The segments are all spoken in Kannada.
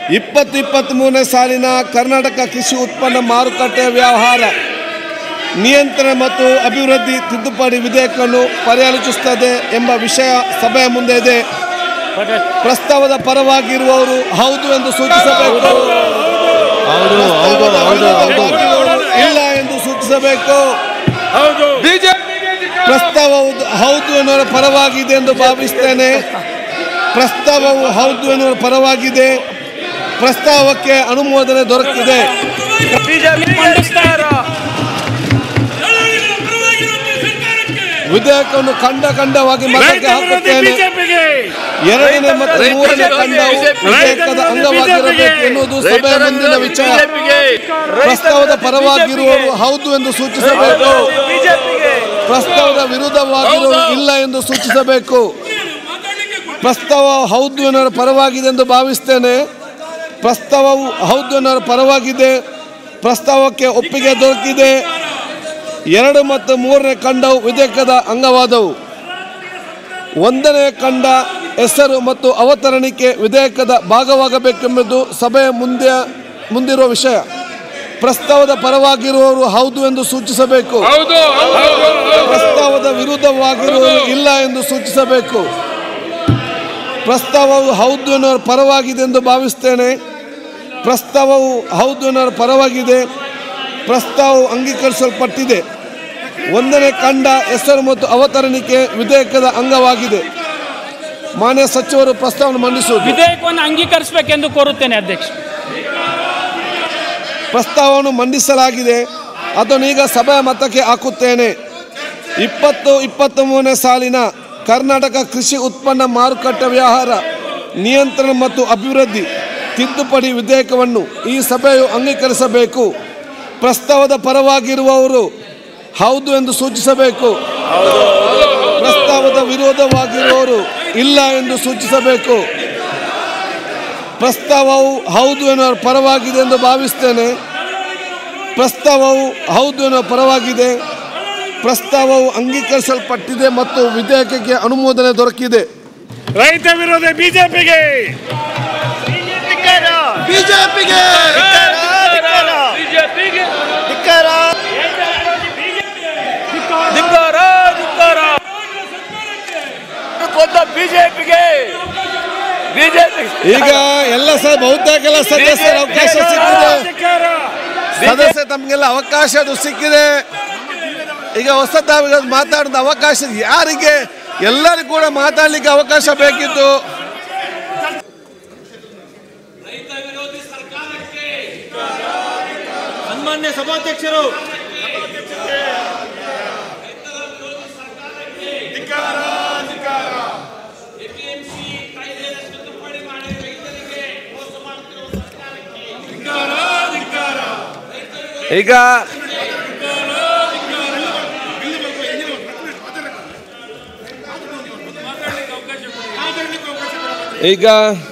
ಇಪ್ಪತ್ತು ಇಪ್ಪತ್ತ್ಮೂರನೇ ಸಾಲಿನ ಕರ್ನಾಟಕ ಕೃಷಿ ಉತ್ಪನ್ನ ಮಾರುಕಟ್ಟೆ ವ್ಯವಹಾರ ನಿಯಂತ್ರಣ ಮತ್ತು ಅಭಿವೃದ್ಧಿ ತಿದ್ದುಪಡಿ ವಿಧೇಯಕವನ್ನು ಪರ್ಯಾಲೋಚಿಸುತ್ತದೆ ಎಂಬ ವಿಷಯ ಸಭೆಯ ಮುಂದೆ ಇದೆ ಪ್ರಸ್ತಾವದ ಪರವಾಗಿರುವವರು ಹೌದು ಎಂದು ಸೂಚಿಸಬೇಕು ಪ್ರಸ್ತಾವದ ವಿರೋಧವಾಗಿರುವವರು ಇಲ್ಲ ಎಂದು ಸೂಚಿಸಬೇಕು ಪ್ರಸ್ತಾವವು ಹೌದು ಎನ್ನುವರ ಪರವಾಗಿದೆ ಎಂದು ಭಾವಿಸ್ತೇನೆ ಪ್ರಸ್ತಾವವು ಹೌದು ಎನ್ನುವರ ಪರವಾಗಿದೆ ಪ್ರಸ್ತಾವಕ್ಕೆ ಅನುಮೋದನೆ ದೊರಕಿದೆ ವಿಧೇಯಕವನ್ನು ಖಂಡ ಖಂಡವಾಗಿ ಮತಕ್ಕೆ ಹಾಕುತ್ತೇನೆ ಎರಡನೇ ಮತ್ತು ಮೂರನೇ ಖಂಡವು ವಿಧೇಯಕದ ಅಂಗವಾಗಿರಬೇಕು ಎನ್ನುವುದು ಸಭೆಯ ಮುಂದಿನ ವಿಚಾರ ಪ್ರಸ್ತಾವದ ಪರವಾಗಿರುವವರು ಹೌದು ಎಂದು ಸೂಚಿಸಬೇಕು ಪ್ರಸ್ತಾವದ ವಿರುದ್ಧವಾಗಿರುವವರು ಇಲ್ಲ ಎಂದು ಸೂಚಿಸಬೇಕು ಪ್ರಸ್ತಾವ ಹೌದು ಎನ್ನುವ ಪರವಾಗಿದೆ ಎಂದು ಭಾವಿಸ್ತೇನೆ ಪ್ರಸ್ತಾವವು ಹೌದು ಎನ್ನುವ ಪರವಾಗಿದೆ ಪ್ರಸ್ತಾವಕ್ಕೆ ಒಪ್ಪಿಗೆ ದೊರಕಿದೆ ಎರಡು ಮತ್ತು ಮೂರನೇ ಖಂಡವು ವಿಧೇಯಕದ ಅಂಗವಾದವು ಒಂದನೇ ಖಂಡ ಹೆಸರು ಮತ್ತು ಅವತರಣಿಕೆ ವಿಧೇಯಕದ ಭಾಗವಾಗಬೇಕೆಂಬುದು ಸಭೆಯ ಮುಂದೆ ಮುಂದಿರುವ ವಿಷಯ ಪ್ರಸ್ತಾವದ ಪರವಾಗಿರುವವರು ಹೌದು ಎಂದು ಸೂಚಿಸಬೇಕು ಪ್ರಸ್ತಾವದ ವಿರುದ್ಧವಾಗಿರುವವರು ಇಲ್ಲ ಎಂದು ಸೂಚಿಸಬೇಕು ಪ್ರಸ್ತಾವವು ಹೌದು ಎನ್ನುವ ಪರವಾಗಿದೆ ಎಂದು ಭಾವಿಸ್ತೇನೆ ಪ್ರಸ್ತಾವವು ಹೌದು ಎನ್ನುವ ಪರವಾಗಿದೆ ಪ್ರಸ್ತಾವವು ಅಂಗೀಕರಿಸಲ್ಪಟ್ಟಿದೆ ಒಂದನೇ ಖಂಡ ಹೆಸರು ಮತ್ತು ಅವತರಣಿಕೆ ವಿಧೇಯಕದ ಅಂಗವಾಗಿದೆ ಮಾನ್ಯ ಸಚಿವರು ಪ್ರಸ್ತಾವನೆ ಮಂಡಿಸುವುದು ವಿಧೇಯಕವನ್ನು ಅಂಗೀಕರಿಸಬೇಕೆಂದು ಕೋರುತ್ತೇನೆ ಅಧ್ಯಕ್ಷ ಪ್ರಸ್ತಾವವನ್ನು ಮಂಡಿಸಲಾಗಿದೆ ಅದನ್ನು ಈಗ ಸಭೆಯ ಮತಕ್ಕೆ ಹಾಕುತ್ತೇನೆ ಇಪ್ಪತ್ತು ಇಪ್ಪತ್ತ್ ಮೂರನೇ ಸಾಲಿನ ಕರ್ನಾಟಕ ಕೃಷಿ ಉತ್ಪನ್ನ ಮಾರುಕಟ್ಟೆ ವ್ಯವಹಾರ ನಿಯಂತ್ರಣ ಮತ್ತು ಅಭಿವೃದ್ಧಿ ತಿದ್ದುಪಡಿ ವಿಧೇಯಕವನ್ನು ಈ ಸಭೆಯು ಅಂಗೀಕರಿಸಬೇಕು ಪ್ರಸ್ತಾವದ ಪರವಾಗಿರುವವರು ಹೌದು ಎಂದು ಸೂಚಿಸಬೇಕು ಪ್ರಸ್ತಾವದ ವಿರೋಧವಾಗಿರುವವರು ಇಲ್ಲ ಎಂದು ಸೂಚಿಸಬೇಕು ಪ್ರಸ್ತಾವವು ಹೌದು ಎನ್ನುವ ಪರವಾಗಿದೆ ಎಂದು ಭಾವಿಸ್ತೇನೆ ಪ್ರಸ್ತಾವವು ಹೌದು ಎನ್ನುವ ಪರವಾಗಿದೆ ಪ್ರಸ್ತಾವವು ಅಂಗೀಕರಿಸಲ್ಪಟ್ಟಿದೆ ಮತ್ತು ವಿಧೇಯಕಕ್ಕೆ ಅನುಮೋದನೆ ದೊರಕಿದೆ ರೈತ ವಿರೋಧಿ ಬಿಜೆಪಿಗೆ ಬಿಜೆಪಿಗೆ ಬಿಜೆಪಿಗೆ ಬಿಜೆಪಿ ಈಗ ಎಲ್ಲ ಸ ಬಹುತೇಕ ಎಲ್ಲ ಸದಸ್ಯರ ಅವಕಾಶ ಸಿಕ್ಕಿದೆ ಸದಸ್ಯ ತಮಗೆಲ್ಲ ಅವಕಾಶ ಅದು ಸಿಕ್ಕಿದೆ ಈಗ ಹೊಸದಾಗಿ ಮಾತಾಡಿದ ಅವಕಾಶ ಯಾರಿಗೆ ಎಲ್ಲರಿಗೂ ಕೂಡ ಮಾತಾಡ್ಲಿಕ್ಕೆ ಅವಕಾಶ ಬೇಕಿತ್ತು ಸನ್ಮಾನ್ಯ ಸಭಾಧ್ಯಕ್ಷರು ಈಗ ಈಗ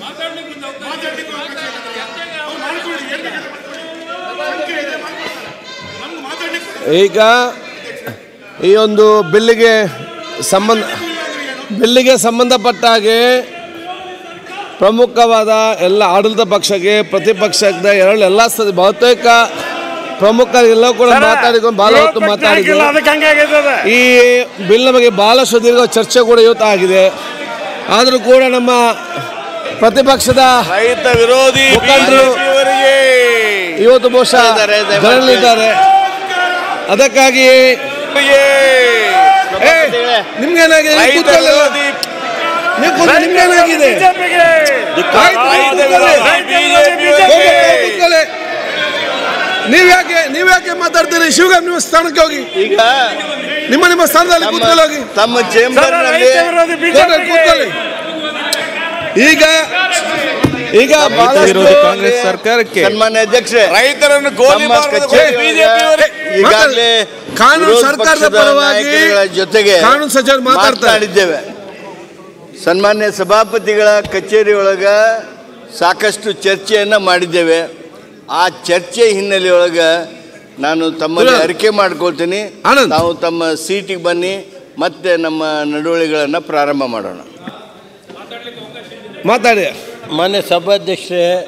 ಈಗ ಈ ಒಂದು ಬಿಲ್ಲಿಗೆ ಸಂಬಂಧ ಬಿಲ್ಲಿಗೆ ಸಂಬಂಧಪಟ್ಟ ಹಾಗೆ ಪ್ರಮುಖವಾದ ಎಲ್ಲ ಆಡಳಿತ ಪಕ್ಷಕ್ಕೆ ಪ್ರತಿಪಕ್ಷಕ್ಕೆ ಎರಡು ಎಲ್ಲ ಸದ ಬಹುತೇಕ ಪ್ರಮುಖರೆಲ್ಲ ಕೂಡ ಮಾತಾಡಿಕೊಂಡು ಬಹಳ ಹೊತ್ತು ಮಾತಾಡಿದ್ರು ಅದಕ್ಕೆ ಹಂಗಾಗೈತದ ಈ ಬಿಲ್ ಬಗ್ಗೆ ಬಹಳಷ್ಟು ದೀರ್ಘ ಚರ್ಚೆ ಕೂಡ ಇವತ್ತು ಆಗಿದೆ ಆದರೂ ಕೂಡ ನಮ್ಮ ಪ್ರತಿಪಕ್ಷದ ರೈತ ವಿರೋಧಿ ಮುಖಂಡರು ಬಿಜೆಪಿಯವರಿಗೆ ಇವತ್ತು ಬಹುಶಃ ಇದ್ದಾರೆ, ದಯಮಾಡಿ. ಜನರಲ್ಲಿದ್ದಾರೆ ಅದಕ್ಕಾಗಿ ಬಿಜೆಪಿಗೆ. ಏ, ನಿಮ್ಗೇನಾಗಿದೆ ನೀವು ರೈತ ಕೂತ್ಕೊಳ್ಳಿ. ವಿರೋಧಿ ನೀವು ಕೂತ್ಕೊಳ್ಳಿ, ನಿಮ್ಗೇನಾಗಿದೆ ಬಿಜೆಪಿಗೆ ಆಯ್ತು, ರೈತ ಕೂತ್ಕೊಳ್ಳಿ. ವಿರೋಧಿ ಹೋಗಿ, ಬಿಜೆಪಿ. ಕೂತ್ಕೊಳ್ಳಿ. ನೀವ್ ಯಾಕೆ ನೀವ್ ಯಾಕೆ ಮಾತಾಡ್ತೀರಿ ಶಿವಗಾಮ್ ನಿಮ್ಮ ಸ್ಥಾನಕ್ಕೆ ಹೋಗಿ ಈಗ ನಿಮ್ಮ ನಿಮ್ಮ ಸ್ಥಾನದಲ್ಲಿ ತಮ್ಮ ಕೂತ್ಕೊಳ್ಳಿ ಹೋಗಿ ತಮ್ಮ ಚೇಂಬರ್ ನಲ್ಲಿ ರೈತ ವಿರೋಧಿ ಕೂತ್ಕೊಳ್ಳಿ, ಬಿಜೆಪಿಗೆ ಕೂತ್ಕೊಳ್ಳಿ. ಈಗ ಈಗ ಬಹಳಷ್ಟು ವಿರೋಧಿ ಕಾಂಗ್ರೆಸ್ ಸರ್ಕಾರಕ್ಕೆ ಸನ್ಮಾನ್ಯ ಅಧ್ಯಕ್ಷೆ ರೈತರನ್ನು ಗೋಲಿ ನಮ್ಮ ಮಾರುವುದು ಕಚೇರಿ ಬಿಜೆಪಿಯವರೇ ಈಗಾಗಲೇ ಕಾನೂನು ವಿರೋಧ ಸರ್ಕಾರದ ಪಕ್ಷದ ಪರವಾಗಿ ನಾಯಕರುಗಳ ಜೊತೆಗೆ ಕಾನೂನು ಸಚಿವರು ಮಾತಾಡ್ತಾರೆ. ಮಾತನಾಡಿದ್ದೇವೆ ಸನ್ಮಾನ್ಯ ಸಭಾಪತಿಗಳ ಕಚೇರಿ ಒಳಗ ಸಾಕಷ್ಟು ಚರ್ಚೆಯನ್ನ ಮಾಡಿದ್ದೇವೆ ಆ ಚರ್ಚೆ ಹಿನ್ನೆಲೆಯೊಳಗ ನಾನು ತಮ್ಮಲ್ಲಿ ಇಲ್ಲ. ಅರಿಕೆ ಮಾಡ್ಕೊಳ್ತೀನಿ ಆನಂದ್. ನಾವು ತಮ್ಮ ಸೀಟಿಗೆ ಬನ್ನಿ ಮತ್ತೆ ನಮ್ಮ ನಡವಳಿಗಳನ್ನು ಪ್ರಾರಂಭ ಮಾಡೋಣ ಮಾತಾಡಿ ಮಾನ್ಯ ಸಭಾಧ್ಯಕ್ಷರೇ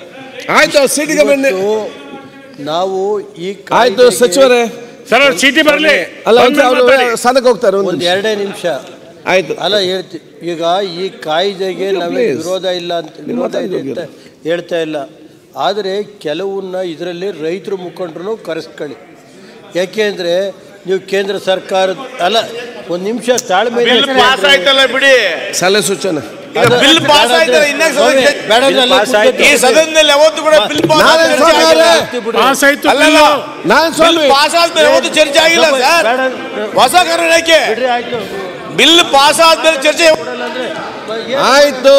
ಆಯ್ತು ಸೀಟಿಗೆ ಬನ್ನಿ ಇವತ್ತು ನಾವು ಈ ಆಯ್ತು ಕಾಯ್ದೆಗೆ ಸಚಿವರೇ ಸರ್ ಅವ್ರು ಚೀಟಿ ಬರಲಿ ಅಲ್ಲ ಅವರು ಸ್ಥಾನಕ್ಕೆ ಹೋಗ್ತಾರೆ ಒಂದು ಒಂದು ಎರಡೇ ನಿಮಿಷ ಆಯ್ತು ಅಲ್ಲ ಹೇಳ್ತಿ ಈಗ ಈ ಕಾಯ್ದೆಗೆ ನಮಗೆ please. ವಿರೋಧ ಇಲ್ಲ ಅಂತ ವಿರೋಧ ಇದೆ ಅಂತ ಹೇಳ್ತಾ ಇಲ್ಲ ಆದರೆ ಕೆಲವನ್ನ ಇದರಲ್ಲಿ ರೈತರ ಮುಖಂಡರು ಕರೆಸ್ಕೊಳ್ಳಿ ಯಾಕೆಂದರೆ ನೀವು ಕೇಂದ್ರ ಸರ್ಕಾರದ ಅಲ್ಲ ಒಂದು ನಿಮಿಷ ತಾಳ್ಮೆ ಬಿಲ್ ಪಾಸ್ ಆಯ್ತಲ್ಲ ಬಿಡಿ ಸಲಹೆ ಸೂಚನೆ ಈಗ ಬಿಲ್ ಪಾಸ್ ಆಯ್ತಲ್ಲ ಇನ್ನ ಈ ಸದನದಲ್ಲಿ ಯಾವತ್ತು ಕೂಡ ಬಿಲ್ ಪಾಸ್ ನಾರಾಯಣ ಸ್ವಾಮಿ ಅವರೇ, ಪಾಸ್ ಆಯ್ತು ಅಲ್ಲಲ್ಲ ನಾನು ಬಿಲ್ ಸ್ವಾಮಿ ಪಾಸ್ ಆದ್ಮೇಲೆ ಯಾವತ್ತು ಚರ್ಚೆ ಆಗಿಲ್ಲ ಸರ್ ಹೊಸ ಕಾರಣ ಯಾಕೆ ಆಯ್ತು ಬಿಲ್ ಪಾಸ್ ಆದ್ಮೇಲೆ ಚರ್ಚೆ ಆಯ್ತು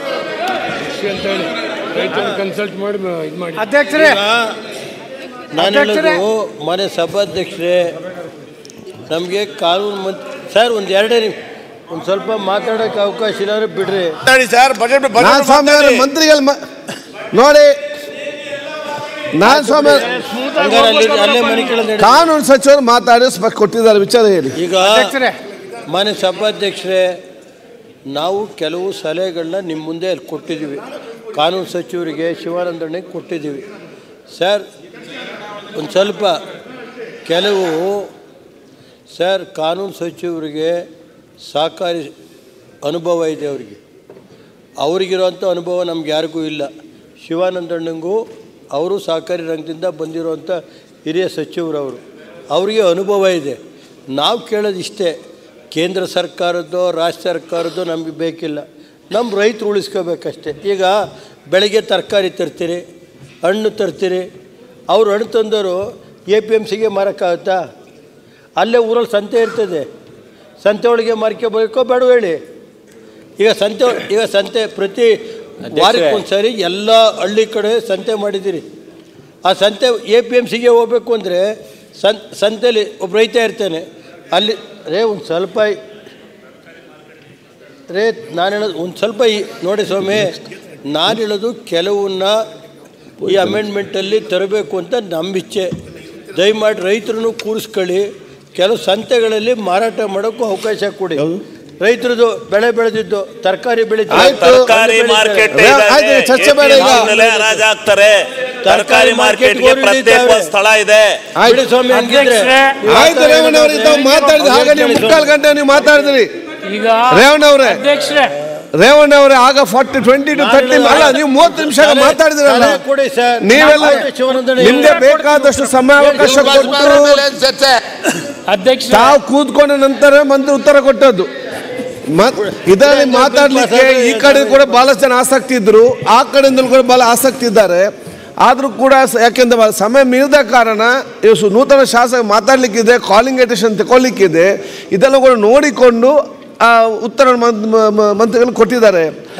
ನಾನು ಹೇಳೋದು ಮನೆ ಸಭಾಧ್ಯಕ್ಷರೇ ನಮಗೆ ಕಾನೂನು ಮಂತ್ ಸರ್ ಒಂದು ಎರಡೇ ನಿಮಿಷ ಒಂದು ಸ್ವಲ್ಪ ಮಾತಾಡೋಕ್ಕೆ ಅವಕಾಶ ಇಲ್ಲಾಂದ್ರೆ ಬಿಡ್ರಿ ಮಾತಾಡಿ ಸರ್ ಬಜೆಟ್ ನಾನ್ ಸ್ವಾಮಿ ಅವರೇ ಮಂತ್ರಿಗಳು ಮ- ನೋಡಿ ನಾನ್ ಸ್ವಾಮಿ ಅವ್ರೆ, ಹಂಗಾರೆ ಅಲ್ಲಿ ಅಲ್ಲೇ ಮನೆ ಕೆಳಗೆ ನಡಿ. ಕಾನೂನು ಸಚಿವರು ಮಾತಾಡಿ ಸ್ಪ- ಕೊಟ್ಟಿದ್ದಾರೆ ವಿಚಾರ ಹೇಳಿ ಈಗ ಮಾನ್ಯ ಸಭಾಧ್ಯಕ್ಷರೇ ನಾವು ಕೆಲವು ಸಲಹೆಗಳನ್ನ ನಿಮ್ಮ ಮುಂದೆ ಅಲ್ಲಿ ಕೊಟ್ಟಿದ್ದೀವಿ ಕಾನೂನು ಸಚಿವರಿಗೆ ಶಿವಾನಂದಣ್ಣಗೆ ಕೊಟ್ಟಿದ್ದೀವಿ ಸರ್ ಒಂದು ಸ್ವಲ್ಪ ಕೆಲವು ಸರ್ ಕಾನೂನು ಸಚಿವರಿಗೆ ಸಹಕಾರಿ ಅನುಭವ ಇದೆ ಅವರಿಗೆ ಅವರಿಗಿರೋಂಥ ಅನುಭವ ನಮ್ಗೆ ಯಾರಿಗೂ ಇಲ್ಲ ಶಿವಾನಂದಣ್ಣಂಗೂ ಅವರು ಸಹಕಾರಿ ರಂಗದಿಂದ ಬಂದಿರುವಂಥ ಹಿರಿಯ ಸಚಿವರವರು ಅವರಿಗೆ ಅನುಭವ ಇದೆ ನಾವು ಕೇಳೋದು ಇಷ್ಟೇ ಕೇಂದ್ರ ಸರ್ಕಾರದ್ದು ರಾಜ್ಯ ಸರ್ಕಾರದ್ದು ನಮಗೆ ಬೇಕಿಲ್ಲ ನಮ್ಮ ರೈತರು ಉಳಿಸ್ಕೋಬೇಕಷ್ಟೆ ಈಗ ಬೆಳಗ್ಗೆ ತರಕಾರಿ ತರ್ತೀರಿ ಹಣ್ಣು ತರ್ತೀರಿ ಅವ್ರು ಹಣ್ಣು ತಂದವರು ಎ ಪಿ ಎಮ್ ಸಿಗೆ ಮಾರೋಕ್ಕಾಗುತ್ತಾ ಅಲ್ಲೇ ಊರಲ್ಲಿ ಸಂತೆ ಇರ್ತದೆ ಸಂತೆ ಒಳಗೆ ಮಾರ್ಕೋಬೇಕೋ ಬೇಡ ಹೇಳಿ ಈಗ ಸಂತೆ ಈಗ ಸಂತೆ ಪ್ರತಿ ವಾರಕ್ಕೆ ಒಂದ್ಸರಿ ಎಲ್ಲ ಹಳ್ಳಿ ಕಡೆ ಸಂತೆ ಮಾಡಿದ್ದೀರಿ ಆ ಸಂತೆ ಎ ಪಿ ಎಮ್ ಸಿಗೆ ಹೋಗ್ಬೇಕು ಅಂದರೆ ಸನ್ ಸಂತೆಲಿ ಒಬ್ಬ ರೈತ ಇರ್ತಾನೆ ಅಲ್ಲಿ ರೇ ಒಂದು ಸ್ವಲ್ಪ ಈ- ರೇ ನಾನು ಹೇಳೋದು ಒಂದು ಸ್ವಲ್ಪ ಈ ನೋಡಿ ಸ್ವಾಮಿ ನಾನು ಹೇಳೋದು ಕೆಲವನ್ನ ಈ ಅಮೆಂಡ್ಮೆಂಟಲ್ಲಿ ತರಬೇಕು ಅಂತ ನಮ್ಮ ಇಚ್ಛೆ ದಯಮಾಡಿ ರೈತರನ್ನು ಕೂರಿಸ್ಕೊಳ್ಳಿ ಕೆಲವು ಸಂತೆಗಳಲ್ಲಿ ಮಾರಾಟ ಮಾಡೋಕ್ಕೂ ಅವಕಾಶ ಕೊಡಿ ರೈತರದು ಬೆಳೆ ಬೆಳೆದಿದ್ದು ತರಕಾರಿ ಬೆಳೀತಾರೆ ಆಯ್ತು. ತರಕಾರಿ ಮಾರ್ಕೆಟ್ ರೇ- ಆಯ್ತು, ಚರ್ಚೆ ಬೇಡ ಈಗ. ಹರಾಜಾಗ್ತಾರೆ ತರಕಾರಿ ಮಾರ್ಕೆಟ್ಗೆ ಮಾರ್ಕೆಟ್ಗೆ ಪ್ರತ್ಯೇಕ ಇದ್ದಾವೆ. ಸ್ಥಳ ಇದೆ ಆಯ್ತು ಬಿಡಿ ಸ್ವಾಮಿ ಹಂಗಿದ್ರೆ ಆಯ್ತು ರೇವಣ್ಣ ಅವರೇ ತಾವು ಮಾತಾಡಿದ್ರೆ ಆಗ ನೀವು ಮುಕ್ಕಾಲು ಗಂಟೆ ನೀವು ಮಾತಾಡಿದ್ರಿ ಈಗ ರೇವಣ್ಣ ಅವರೇ ಅಧ್ಯಕ್ಷರೇ ರೇವಣ್ಣ ಅವರೇ ಆಗ ಫಾರ್ಟಿ ಟ್ವೆಂಟಿ ಟು ತರ್ಟಿ ಅಲ್ಲ ನೀವು ಮೂವತ್ತು ನಿಮಿಷ ಮಾತಾಡಿದ್ರಲ್ಲ ಸಲಹೆ ಕೊಡಿ ಸರ್ ನೀವೆಲ್ಲ ಶಿವಾನಂದಣ್ಣ ನಿಮ್ಗೆ ಬೇಕಾದಷ್ಟು ಸಮಯಾವಕಾಶ ಕೊಟ್ಟು ಅಧ್ಯಕ್ಷ ತಾವು ಕೂತ್ಕೊಂಡ ನಂತರ ಮಂತ್ರಿ ಉತ್ತರ ಕೊಟ್ಟದ್ದು ಮತ್- ಇದರಲ್ಲಿ ಮಾತಾಡ್ಲಿಕ್ಕೆ ಈ ಕಡೆ ಕೂಡ ಬಹಳಷ್ಟು ಜನ ಆಸಕ್ತಿ ಇದ್ರು ಆ ಕಡೆಯಿಂದಲೂ ಕೂಡ ಬಹಳ ಆಸಕ್ತಿ ಇದ್ದಾರೆ ಆದರೂ ಕೂಡ ಸ- ಯಾಕೆಂದ್ರೆ ಬ- ಸಮಯ ಮೀರಿದ ಕಾರಣ ಇವು ಸು- ನೂತನ ಶಾಸಕ ಮಾತಾಡ್ಲಿಕ್ಕಿದೆ ಕಾಲಿಂಗ್ ಅಟೆನ್ಷನ್ ತಗೊಳ್ಲಿಕ್ಕಿದೆ ಇದೆಲ್ಲ ಕೂಡ ನೋಡಿಕೊಂಡು ಆ ಉತ್ತರ ಮಂತ್- ಮ- ಮ- ಮಂತ್ರಿಗಳು ಕೊಟ್ಟಿದ್ದಾರೆ